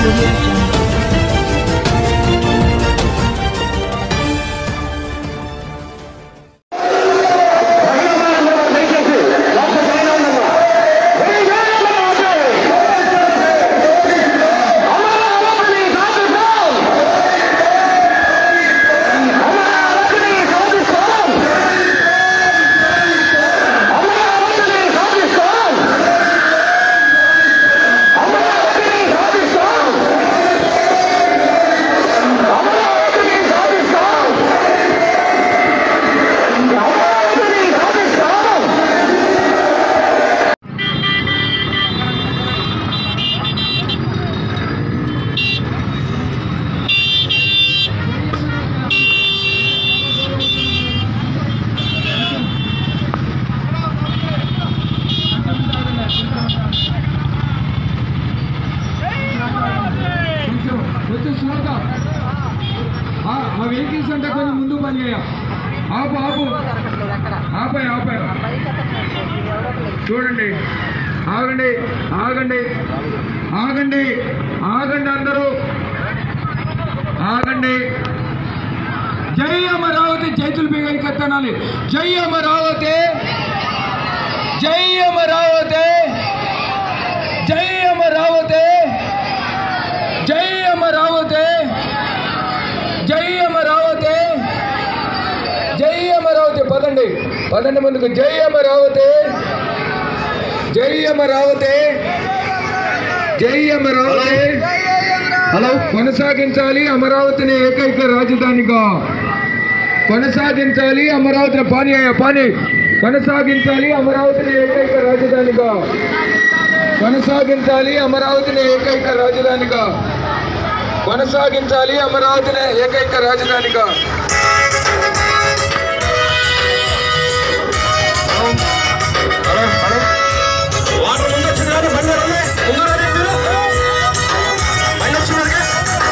audio jungle. కొంచెం కొంచెం స్లోగా ఆ ఆ వెహికల్స్ అంటే కొంచెం ముందు పని చేయ ఆపు ఆపు ఆపాయి ఆపాయి చూడండి ఆగండి ఆగండి ఆగండి ఆగండి అందరూ ఆగండి జై అమరావతి చేతులు బిగని కత్తనాలి జై అమరావతి జై అమరావతి జై అమరావతి జై అమరావతి జై అమరావతి జై అమరావతి పదండి పదండి ముందుకు జై అమరావతి జై అమరావతి జై అమరావతి హలో కొనసాగించాలి అమరావతిని ఏకైక రాజధానిగా కొనసాగించాలి అమరావతిని పాని పాని కొనసాగించాలి అమరావతిని ఏకైక రాజధానిగా కొనసాగించాలి అమరావతిని ఏకైక రాజధానిగా కొనసాగించాలి అమరావతిని ఏకైక రాజధానిగా వాటర్ ముందు వచ్చింది కానీ బండి రండి. ముందు రండి మీరు. బండి వచ్చింది కదా.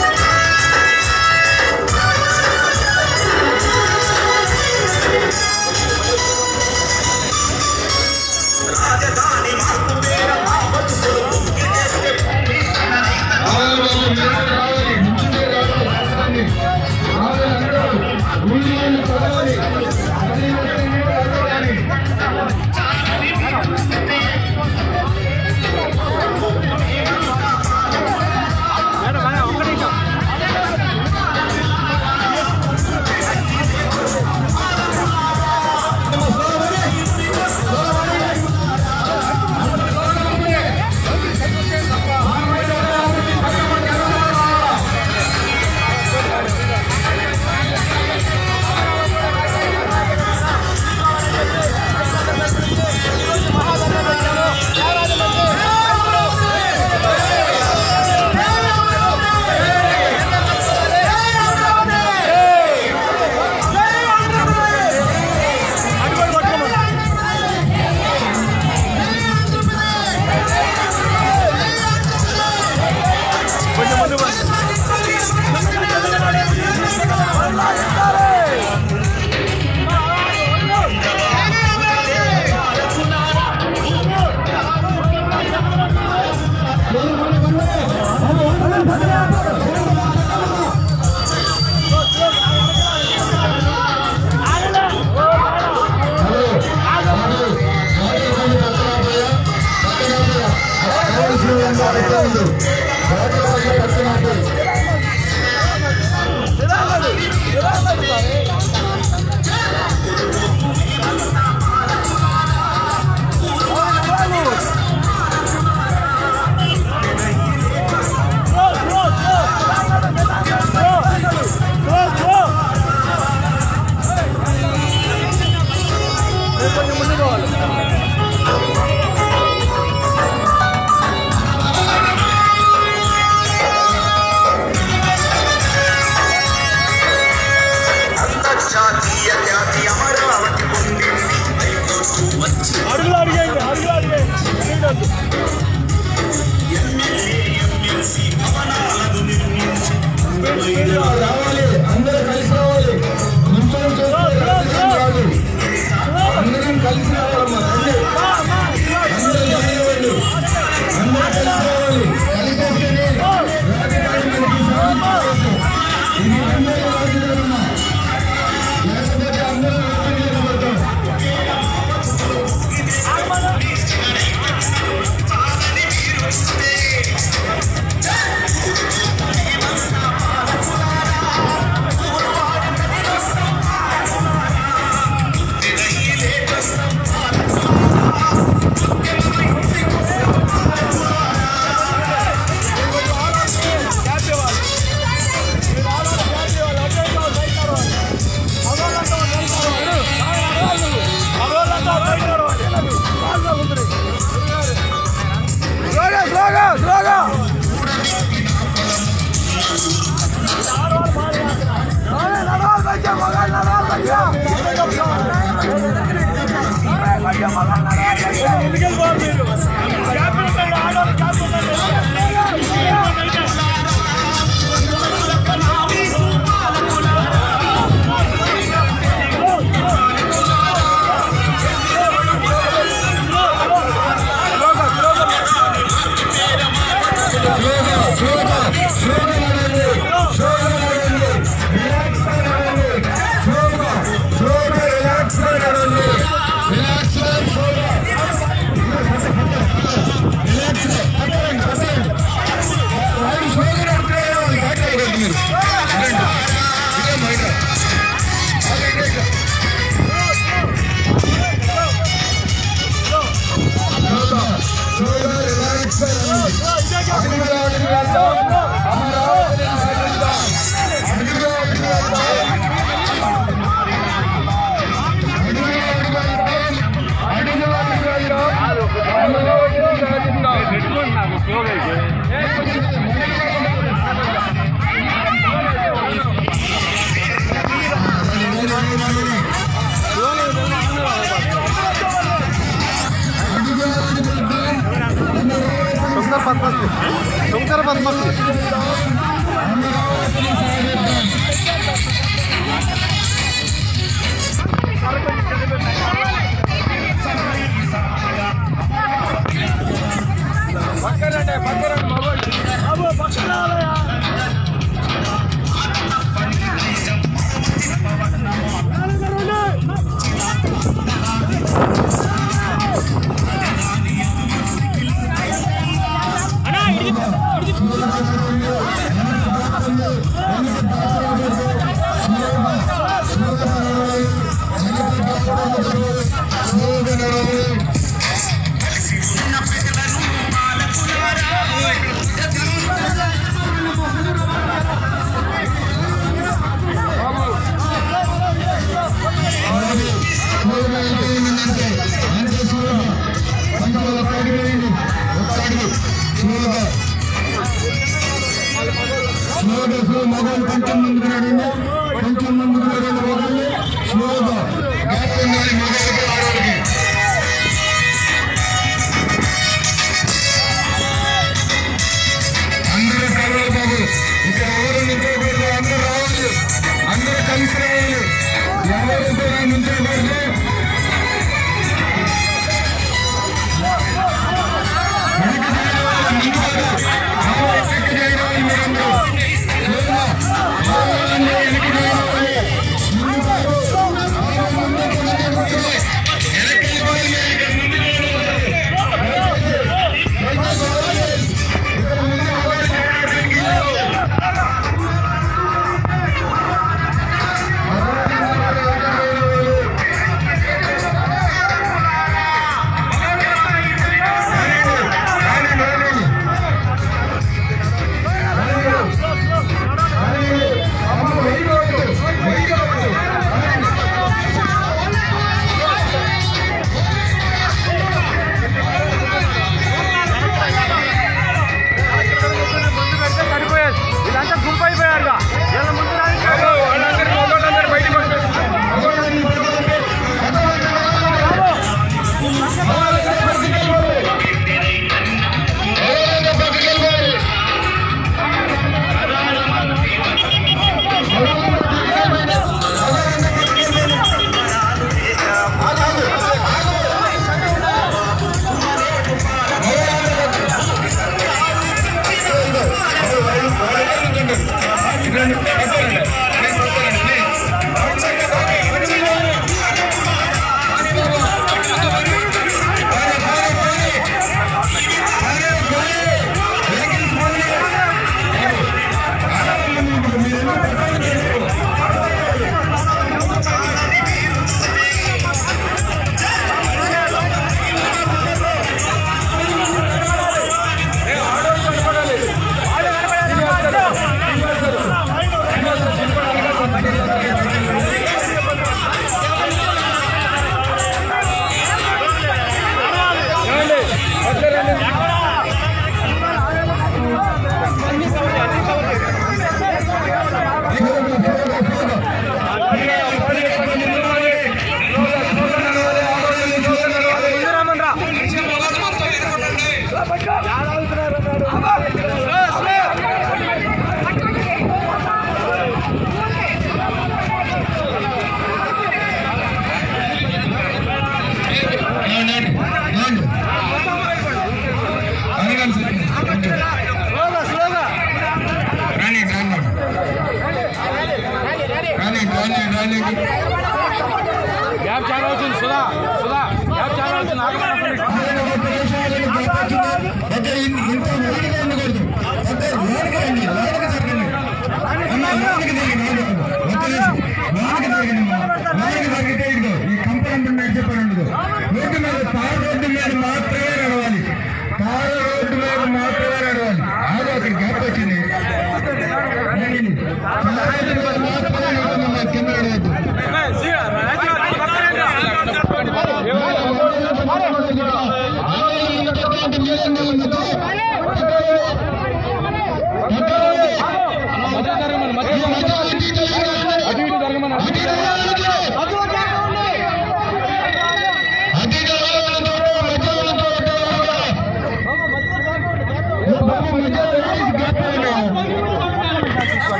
రాజధాని మార్పు వేర ఆవచ్చు గిరిగేస్తే ముందు స్లోగా స్లోగా స్లోగా నడవండి స్లోగా నడవండి రిలాక్స్ గా నడవండి స్లోగా స్లోగా రిలాక్స్ గా నడవండి రిలాక్స్ గా స్లోగా రిలాక్స్ గా పక్కన పక్కన వాళ్ళు స్లోగా నడిపితే వాళ్ళు కాటాలు కొట్టు మీరు ఇదండి. ఇదే బయట అదే ఇదే. స్లోగా స్లోగా రిలాక్స్ గా నడవండి అడుగులో అడుగు వేద్దాం అమరావతిని సాధిద్దాం అడుగులో అడుగు వేద్దాం అడుగులో అడుగు వేద్దాం అడుగులో అడుగు వేద్దాం అమరావతిని సాధిద్దాం అడుగులో అడుగు వేద్దాం శంకర్ పద్మశ్రీ శంకర్ పద్మశ్రీ అమరావతిని సాధిద్దాం మొదలు కొంచెం ముందుకు నడండి కొంచెం ముందుకు నడండి మొదలు స్లోగా గ్యాప్ ఉండాలి మొదలకి ఆడవాళ్ళకి అందరూ కలవాలి బాబు ఇక్కడ ఎవరు నించోకూడదు అందరూ రావాలి అందరూ కలిసి రావాలి ఎవరు కూడా నించోకూడదు వెనక చేయడం వల్ల ముందు కాదు. అలా వెనక్కి చేయడం వల్ల మీరందరూ. స్లోగా. స్లోగా వెనక్కి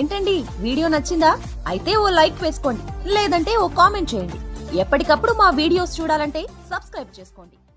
ఏంటండి వీడియో నచ్చిందా అయితే ఓ లైక్ వేసుకోండి లేదంటే ఓ కామెంట్ చేయండి ఎప్పటికప్పుడు మా వీడియోస్ చూడాలంటే సబ్స్క్రైబ్ చేసుకోండి